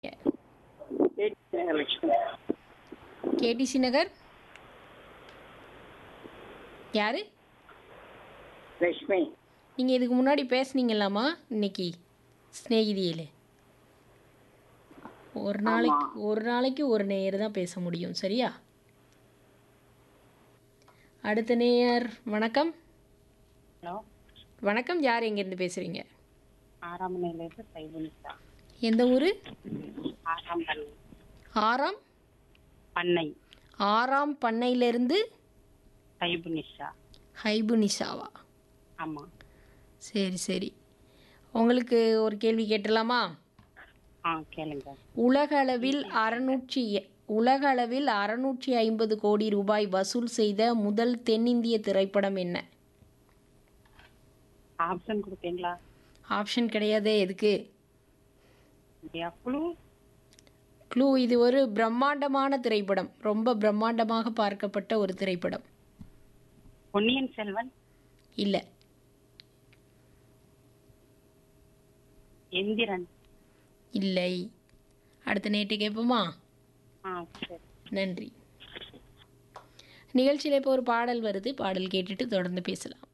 Lakshmi KTC நகர் யாரு லட்சுமி நீங்கள் இதுக்கு முன்னாடி பேசுனீங்களாம்மா இன்னைக்கு ஸ்நேகிதியில் ஒரு நாளைக்கு ஒரு நாளைக்கு ஒரு நேயர் தான் பேச முடியும் சரியா அடுத்த நேயர் வணக்கம் ஹலோ வணக்கம் யார் எங்கேருந்து பேசுகிறீங்க ஆறாம் நிலையிலிருந்து சைவனிஷா எந்த ஊர் ஆறாம் பண்ணை ஆறாம் பண்ணை ஆறாம் பண்ணையிலேருந்து சைபுனிஷா ஹைபுனிஷாவா ஆமாம் சரி சரி உங்களுக்கு ஒரு கேள்வி கேட்டலாமா ஆ கேளுங்க உலகளவில் அறுநூற்றி உலக அளவில் அறுநூற்றி ஐம்பது கோடி ரூபாய் வசூல் செய்த முதல் தென்னிந்திய திரைப்படம் என்ன ஆப்ஷன் கொடுப்பீங்களா ஆப்ஷன் கிடையாதே எதுக்கு அப்படியா குழு க்ளூ இது ஒரு பிரம்மாண்டமான திரைப்படம் ரொம்ப பிரம்மாண்டமாக பார்க்கப்பட்ட ஒரு திரைப்படம் பொன்னியின் செல்வன் இல்லை எந்திரன் இல்லை அடுத்த நேற்று கேட்போமா ஆ சரி நன்றி நிகழ்ச்சியில் இப்போ ஒரு பாடல் வருது பாடல் கேட்டுட்டு தொடர்ந்து பேசலாம்